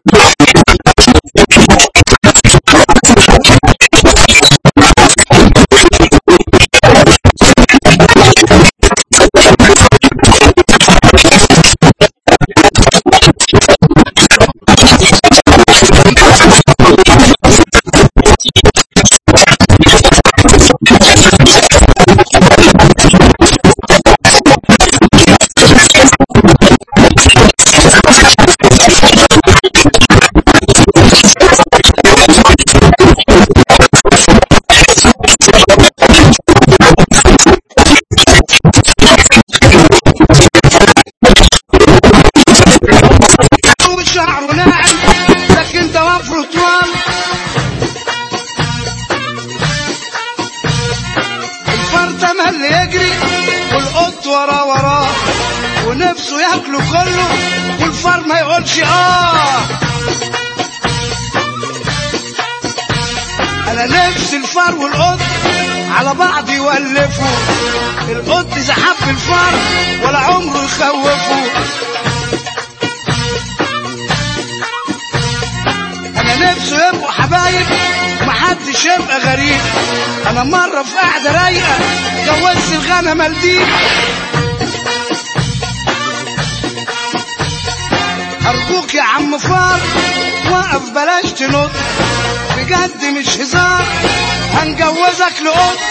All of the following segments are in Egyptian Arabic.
وشعره ناعم لكن ضوافره طوال الفرد مل يجري والقط وراه وراه ونفسه ياكله كله والفار ما يقولش اه انا نفسي الفار والقط على بعض يولفوا القط اذا حب الفار ولا عمره يخوفه انا نفسه يبقوا حبايب محدش يبقى غريب انا مرة في قعدة رايقة جوزت الغنم الديب ارجوك يا عم فار وقف بلاش تنط بجد مش هزار هنجوزك لقط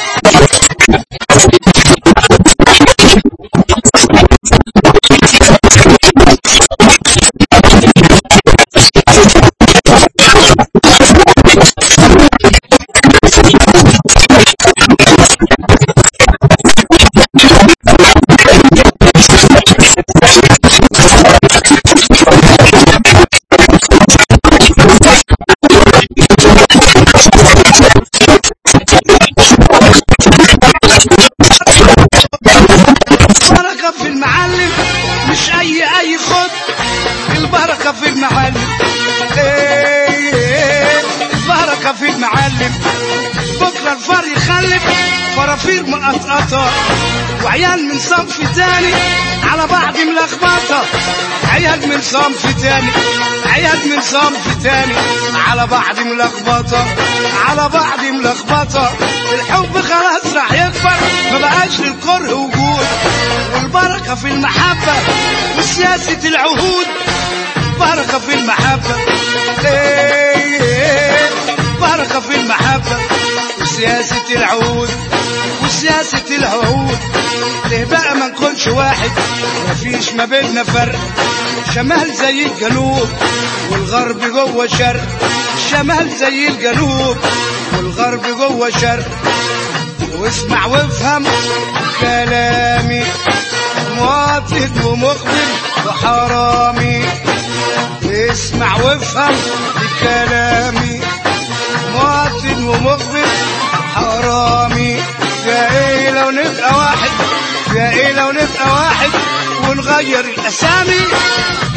البركة في المعلم مش اي اي خد البركة في المعلم إيه إيه، البركة في المعلم بكرة الفار يخلف فرافير مقطقطة وعيال من صنف تاني على بعض ملخبطة عيال من صنف تاني عيال من صنف تاني على بعض ملخبطة على بعض ملخبطة الحب خلاص راح يكبر ما بقاش للكره وجود والبركة في المحبة وسياسة العهود بركة في المحبة إيه إيه، بركة في المحبة وسياسة العهود وسياسة العهود ليه بقى ما نكونش واحد مفيش ما بيننا فرق شمال زي الجنوب والغرب جوه شرق الشمال زي الجنوب والغرب جوه شرق واسمع وافهم كلامي مواطن ومقبل وحرامي اسمع وافهم كلامي مواطن ومقبل حرامي يا ايه لو نبقى واحد يا ايه لو نبقى واحد ونغير الاسامي